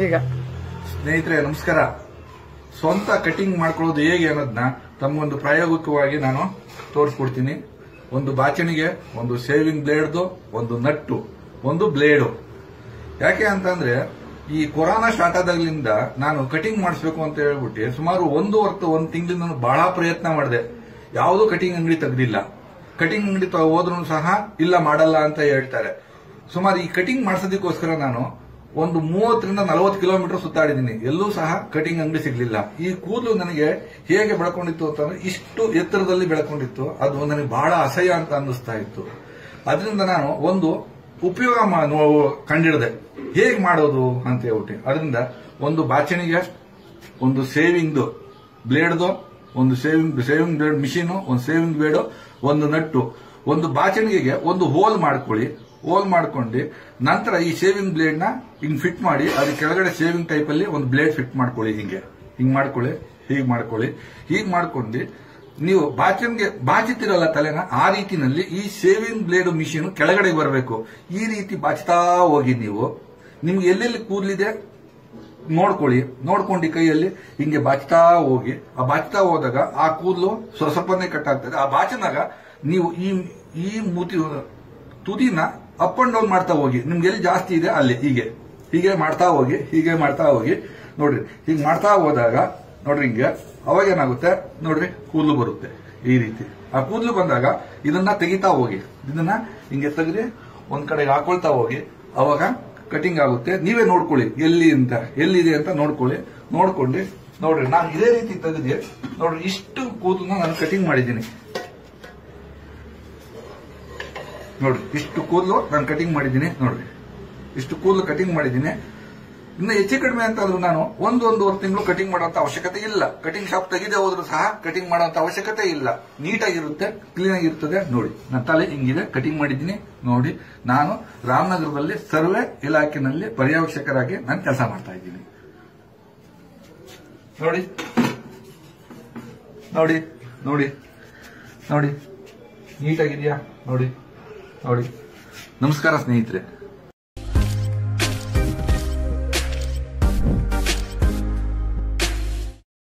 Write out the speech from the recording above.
ಈಗ ಸ್ನೇಹಿತರೆ ನಮಸ್ಕಾರ ಸ್ವಂತ ಕಟಿಂಗ್ ಮಾಡ್ಕೊಳ್ಳೋದು ಹೇಗೆ ಅನ್ನೋದನ್ನ ತಮಗೊಂದು ಪ್ರಾಯೋಗಿಕವಾಗಿ ನಾನು ತೋರಿಸ್ಕೊಡ್ತೀನಿ ಒಂದು ಬಾಚಣಿಗೆ ಒಂದು ಸೇವಿಂಗ್ ಬ್ಲೇಡ್ದು ಒಂದು ನಟ್ಟು ಒಂದು ಬ್ಲೇಡು ಯಾಕೆ ಅಂತಂದ್ರೆ ಈ ಕೊರೋನಾ ಸ್ಟಾರ್ಟ್ ಆದಾಗ್ಲಿಂದ ನಾನು ಕಟಿಂಗ್ ಮಾಡಿಸ್ಬೇಕು ಅಂತ ಹೇಳ್ಬಿಟ್ಟು ಸುಮಾರು ಒಂದು ವರ್ಷ ಒಂದು ತಿಂಗಳಿಂದ ನಾನು ಬಹಳ ಪ್ರಯತ್ನ ಮಾಡಿದೆ ಯಾವುದೂ ಕಟಿಂಗ್ ಅಂಗಡಿ ತೆಗ್ದಿಲ್ಲ ಕಟಿಂಗ್ ಅಂಗಡಿ ಹೋದ್ರೂ ಸಹ ಇಲ್ಲ ಮಾಡಲ್ಲ ಅಂತ ಹೇಳ್ತಾರೆ ಸುಮಾರು ಈ ಕಟಿಂಗ್ ಮಾಡಿಸೋದಕ್ಕೋಸ್ಕರ ನಾನು ಒಂದು ಮೂವತ್ತರಿಂದ ನಲವತ್ತು ಕಿಲೋಮೀಟರ್ ಸುತ್ತಾಡಿದ್ದೀನಿ ಎಲ್ಲೂ ಸಹ ಕಟಿಂಗ್ ಅಂಗಡಿ ಸಿಗ್ಲಿಲ್ಲ ಈ ಕೂದಲು ನನಗೆ ಹೇಗೆ ಬೆಳ್ಕೊಂಡಿತ್ತು ಅಂತಂದ್ರೆ ಇಷ್ಟು ಎತ್ತರದಲ್ಲಿ ಬೆಳ್ಕೊಂಡಿತ್ತು ಅದು ನನಗೆ ಬಹಳ ಅಸಹ್ಯ ಅಂತ ಅನ್ನಿಸ್ತಾ ಇತ್ತು ಅದರಿಂದ ನಾನು ಒಂದು ಉಪಯೋಗ ಮಾ- ನೋ- ಕಂಡಿಡಿದೆ ಹೇಗೆ ಮಾಡೋದು ಅಂತ ಹೇಳ್ಬಿಟ್ಟು ಅದರಿಂದ ಒಂದು ಬಾಚಣಿಗೆ ಒಂದು ಸೇವಿಂಗ್ದು ಬ್ಲೇಡ್ದು ಒಂದು ಸೇವಿಂಗ್ ಸೇವಿಂಗ್ ಬ್ಲೇಡ್ ಮಿಷಿನ್ ಒಂದು ಸೇವಿಂಗ್ ಬ್ಲೇಡ್ ಒಂದು ನಟ್ಟು ಒಂದು ಬಾಚಣಿಗೆಗೆ ಒಂದು ಹೋಲ್ ಮಾಡ್ಕೊಳ್ಳಿ ಹೋಲ್ ಮಾಡ್ಕೊಂಡು ನಂತರ ಈ ಸೇವಿಂಗ್ ಬ್ಲೇಡ್ ನ ಹಿಂಗ್ ಫಿಟ್ ಮಾಡಿ ಅದ್ರ ಕೆಳಗಡೆ ಸೇವಿಂಗ್ ಟೈಪ್ ಅಲ್ಲಿ ಒಂದು ಬ್ಲೇಡ್ ಫಿಟ್ ಮಾಡ್ಕೊಳ್ಳಿ ಹಿಂಗೆ ಹಿಂಗ್ ಮಾಡ್ಕೊಳ್ಳಿ ಹೀಗ್ ಮಾಡ್ಕೊಳ್ಳಿ ಹೀಗ್ ಮಾಡ್ಕೊಂಡು ನೀವು ಬಾಚನ್ಗೆ ಬಾಚುತ್ತಿರಲ್ಲ ತಲೆನ ಆ ರೀತಿನಲ್ಲಿ ಈ ಸೇವಿಂಗ್ ಬ್ಲೇಡ್ ಮಿಷಿನ್ ಕೆಳಗಡೆ ಬರಬೇಕು ಈ ರೀತಿ ಬಾಚ್ತಾ ಹೋಗಿ ನೀವು ನಿಮ್ಗೆ ಎಲ್ಲೆಲ್ಲಿ ಕೂದಲಿದೆ ನೋಡ್ಕೊಳ್ಳಿ ನೋಡ್ಕೊಂಡು ಕೈಯಲ್ಲಿ ಹಿಂಗೆ ಬಾಚ್ತಾ ಹೋಗಿ ಆ ಬಾಚ್ತಾ ಹೋದಾಗ ಆ ಕೂದಲು ಸ್ವಲ್ಪ ಸ್ವಲ್ಪನೇ ಕಟ್ ಆಗ್ತದೆ ಆ ಬಾಚಿನಾಗ ನೀವು ಈ ಈ ಮೂತಿ ತುದಿನ ಅಪ್ ಅಂಡ್ ಡೌನ್ ಮಾಡ್ತಾ ಹೋಗಿ ನಿಮ್ಗೆ ಎಲ್ಲಿ ಜಾಸ್ತಿ ಇದೆ ಅಲ್ಲಿ ಹೀಗೆ ಹೀಗೆ ಮಾಡ್ತಾ ಹೋಗಿ ಹೀಗೆ ಮಾಡ್ತಾ ಹೋಗಿ ನೋಡ್ರಿ ಹೀಗೆ ಮಾಡ್ತಾ ಹೋದಾಗ ನೋಡ್ರಿ ಹಿಂಗೆ ಅವಾಗ ಏನಾಗುತ್ತೆ ನೋಡ್ರಿ ಕೂದಲು ಬರುತ್ತೆ ಈ ರೀತಿ ಆ ಕೂದಲು ಬಂದಾಗ ಇದನ್ನ ತೆಗಿತಾ ಹೋಗಿ ಇದನ್ನ ಹಿಂಗೆ ತೆಗೆದು ಒಂದ್ ಕಡೆಗೆ ಹಾಕೊಳ್ತಾ ಹೋಗಿ ಅವಾಗ ಕಟಿಂಗ್ ಆಗುತ್ತೆ ನೀವೇ ನೋಡ್ಕೊಳ್ಳಿ ಎಲ್ಲಿ ಅಂತ ಎಲ್ಲಿದೆ ಅಂತ ನೋಡ್ಕೊಳ್ಳಿ ನೋಡ್ಕೊಂಡು ನೋಡ್ರಿ ನಾನು ಇದೇ ರೀತಿ ತೆಗೆದೆ ನೋಡ್ರಿ ಇಷ್ಟು ಕೂದಲನ್ನ ನಾನು ಕಟಿಂಗ್ ಮಾಡಿದ್ದೀನಿ ನೋಡ್ರಿ ಇಷ್ಟು ಕೂದಲು ನಾನು ಕಟಿಂಗ್ ಮಾಡಿದ್ದೀನಿ ನೋಡ್ರಿ ಇಷ್ಟು ಕೂದಲು ಕಟಿಂಗ್ ಮಾಡಿದ್ದೀನಿ ಇನ್ನು ಹೆಚ್ಚು ಕಡಿಮೆ ಅಂತಂದ್ರು ನಾನು ಒಂದು ಒಂದೂವರೆ ತಿಂಗಳು ಕಟಿಂಗ್ ಮಾಡುವಂತ ಅವಶ್ಯಕತೆ ಇಲ್ಲ ಕಟಿಂಗ್ ಶಾಪ್ ತೆಗೆದೇ ಹೋದ್ರು ಸಹ ಕಟಿಂಗ್ ಮಾಡುವಂತ ಅವಶ್ಯಕತೆ ಇಲ್ಲ ನೀಟಾಗಿರುತ್ತೆ ಕ್ಲೀನ್ ಆಗಿರ್ತದೆ ನೋಡಿ ನನ್ನ ತಲೆ ಹಿಂಗಿದೆ ಕಟಿಂಗ್ ಮಾಡಿದ್ದೀನಿ ನೋಡಿ ನಾನು ರಾಮನಗರದಲ್ಲಿ ಸರ್ವೆ ಇಲಾಖೆನಲ್ಲಿ ಪರ್ಯವೇಕ್ಷಕರಾಗಿ ನಾನು ಕೆಲಸ ಮಾಡ್ತಾ ಇದ್ದೀನಿ ನೋಡಿ ನೋಡಿ ನೋಡಿ ನೋಡಿ ನೀಟಾಗಿದೆಯಾ ನೋಡಿ ನೋಡಿ ನಮಸ್ಕಾರ ಸ್ನೇಹಿತರೆ